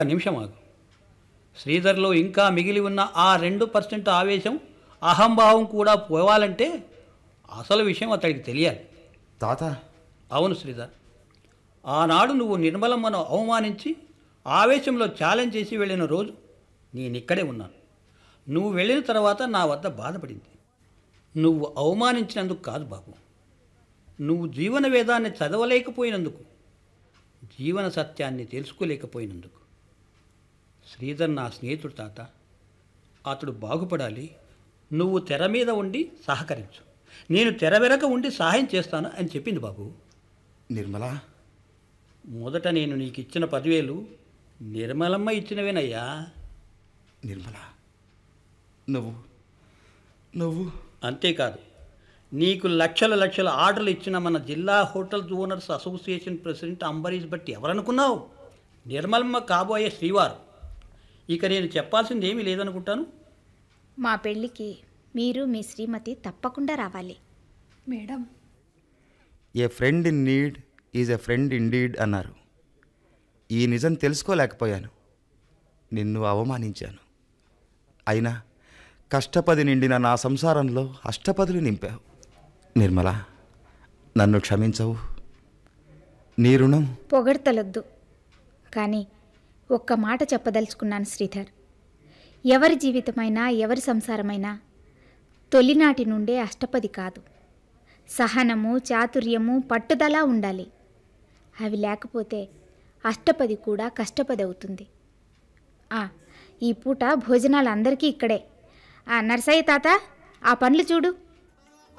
ఒక నిమిషం ఆగు శ్రీధర్లో ఇంకా మిగిలి ఉన్న ఆ రెండు పర్సెంట్ ఆవేశం అహంభావం కూడా పోవాలంటే అసలు విషయం అతడికి తెలియాలి తాత అవును శ్రీధర్ ఆనాడు నువ్వు నిర్మలమ్మను అవమానించి ఆవేశంలో ఛాలెంజ్ చేసి వెళ్ళిన రోజు నేను ఇక్కడే ఉన్నాను నువ్వు వెళ్ళిన తర్వాత నా వద్ద బాధపడింది నువ్వు అవమానించినందుకు కాదు బాబు నువ్వు జీవన వేదాన్ని చదవలేకపోయినందుకు జీవన సత్యాన్ని తెలుసుకోలేకపోయినందుకు శ్రీధర్ నా స్నేహితుడు తాత అతడు బాగుపడాలి నువ్వు తెర మీద ఉండి సహకరించు నేను తెర వెనక ఉండి సహాయం చేస్తాను అని చెప్పింది బాబు నిర్మల మొదట నేను నీకు ఇచ్చిన పదివేలు నిర్మలమ్మ ఇచ్చినవేనయ్యా నిర్మల నువ్వు నువ్వు అంతేకాదు నీకు లక్షల లక్షల ఆర్డర్లు ఇచ్చిన మన జిల్లా hotels owners association president Ambareesh Bhatti ఎవరనుకున్నావు నిర్మలమ్మ కాబోయే శ్రీవారు ఇక నేను చెప్పాల్సింది ఏమీ లేదనుకుంటాను మా పెళ్ళికి మీరు మీ శ్రీమతి తప్పకుండా రావాలి madam a friend in need is a friend indeed అన్నారు ఈ నిజం తెలుసుకోలేకపోయాను నిన్ను అవమానించాను అయినా కష్టపది నిండిన నా సంసారంలో అష్టపదులు నింపావు నిర్మల నన్ను క్షమించవు నీ రుణం పొగడ్తలొద్దు కానీ ఒక్క మాట చెప్పదలుచుకున్నాను శ్రీధర్ ఎవరి జీవితమైనా ఎవరి సంసారమైనా తొలినాటి నుండే అష్టపది కాదు సహనము చాతుర్యము పట్టుదల ఉండాలి అవి లేకపోతే అష్టపది కూడా కష్టపది అవుతుంది ఆ, ఈ పూట భోజనాలు అందరికీ ఇక్కడే ఆ నర్సయ్య తాత ఆ పండ్లు చూడు